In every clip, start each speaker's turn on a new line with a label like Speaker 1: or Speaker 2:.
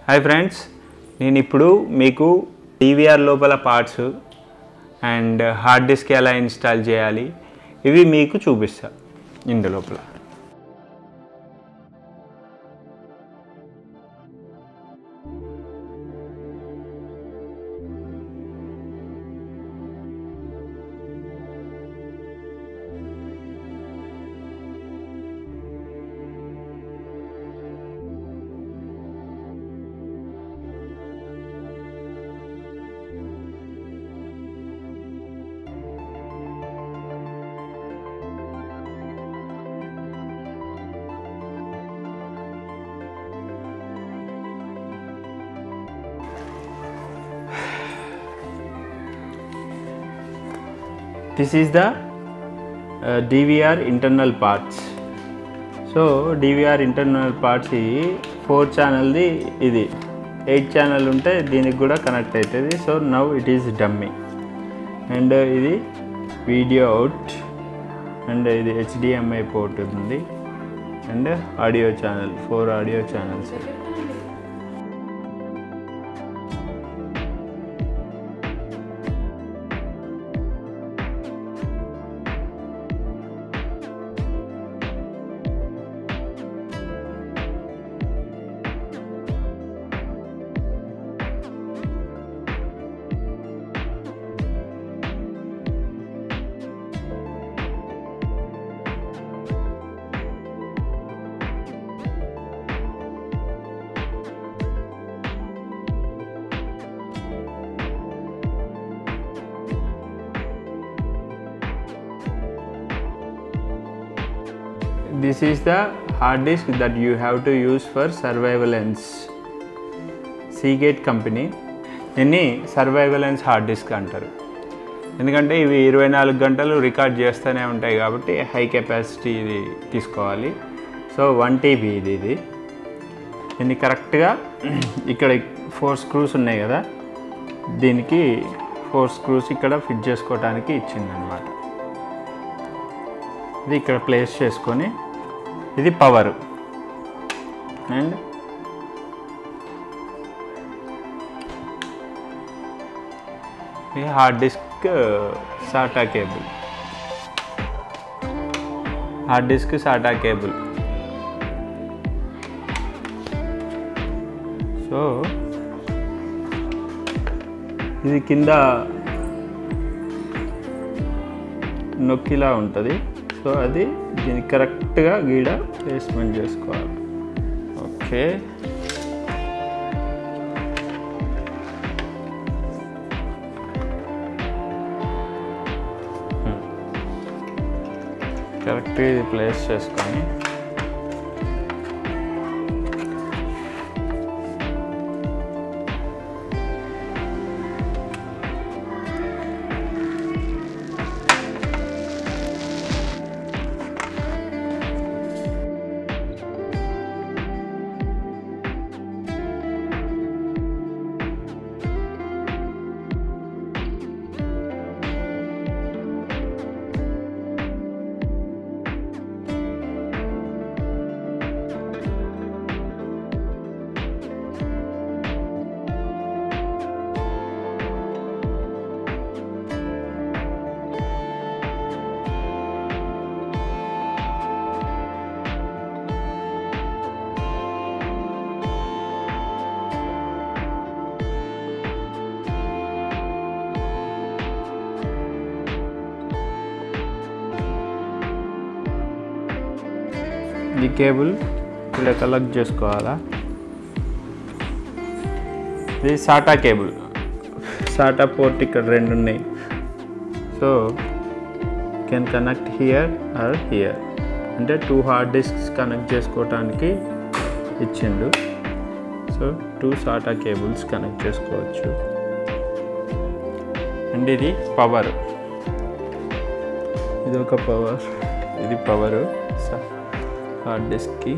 Speaker 1: hi friends నేను ఇప్పుడు మీకు టీవీఆర్ లోపల పార్ట్స్ అండ్ హార్డ్ డిస్క్ ఎలా ఇన్స్టాల్ చేయాలి ఇవి మీకు చూపిస్తా ఇందు లోపల this is the DVR internal parts so DVR internal parts ఈ ఫోర్ ఛానల్ది ఇది ఎయిట్ ఛానల్ ఉంటే దీనికి కూడా కనెక్ట్ అవుతుంది so now it is dummy and ఇది వీడియో అవుట్ అండ్ ఇది హెచ్డిఎంఐ పోర్ట్ ఉంది and audio channel four audio channels this is the hard disk that you have to use for surveillance Seagate company దీన్ని surveillance hard disk అంటారు ఎందుకంటే ఇవి ఇరవై నాలుగు గంటలు రికార్డ్ చేస్తూనే ఉంటాయి కాబట్టి హై కెపాసిటీ ఇది తీసుకోవాలి సో వన్ టీబీ ఇది ఇది దీన్ని కరెక్ట్గా ఇక్కడ ఫోర్ స్క్రూస్ ఉన్నాయి కదా దీనికి ఫోర్ స్క్రూస్ ఇక్కడ ఫిట్ చేసుకోవడానికి ఇచ్చిందనమాట ఇది ఇక్కడ ప్లేస్ చేసుకొని ఇది పవర్ అండ్ ఇది hard disk SATA cable hard disk SATA cable so ఇది కింద నొక్కిలా ఉంటుంది సో అది దీన్ని కరెక్ట్గా గీడ ప్లేస్మెంట్ చేసుకోవాలి ఓకే కరెక్ట్గా ఇది ప్లేస్ చేసుకొని ఈ కేబుల్ ఇక్కడ కలెక్ట్ చేసుకోవాలా ఇది సాటా కేబుల్ సాటా పోర్ట్ ఇక్కడ రెండు ఉన్నాయి so can connect here or here అంటే టూ హార్డ్ డిస్క్స్ కనెక్ట్ చేసుకోవటానికి ఇచ్చిండు so two SATA cables connect చేసుకోవచ్చు అండ్ ఇది పవర్ ఇది ఒక పవర్ ఇది పవరు హార్డ్ డిస్క్కి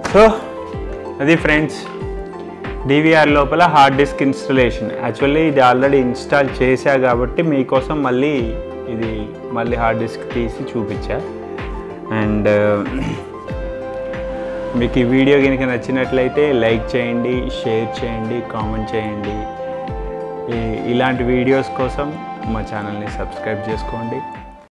Speaker 1: సో అది ఫ్రెండ్స్ డివిఆర్ లోపల హార్డ్ డిస్క్ ఇన్స్టలేషన్ యాక్చువల్లీ ఇది ఆల్రెడీ ఇన్స్టాల్ చేశా కాబట్టి మీకోసం మళ్ళీ ఇది మళ్ళీ హార్డ్ డిస్క్ తీసి చూపించా అండ్ మీకు ఈ వీడియో కనుక నచ్చినట్లయితే లైక్ చేయండి షేర్ చేయండి కామెంట్ చేయండి ఈ- ఇలాంటి వీడియోస్ కోసం మా ఛానల్ని సబ్స్క్రైబ్ చేసుకోండి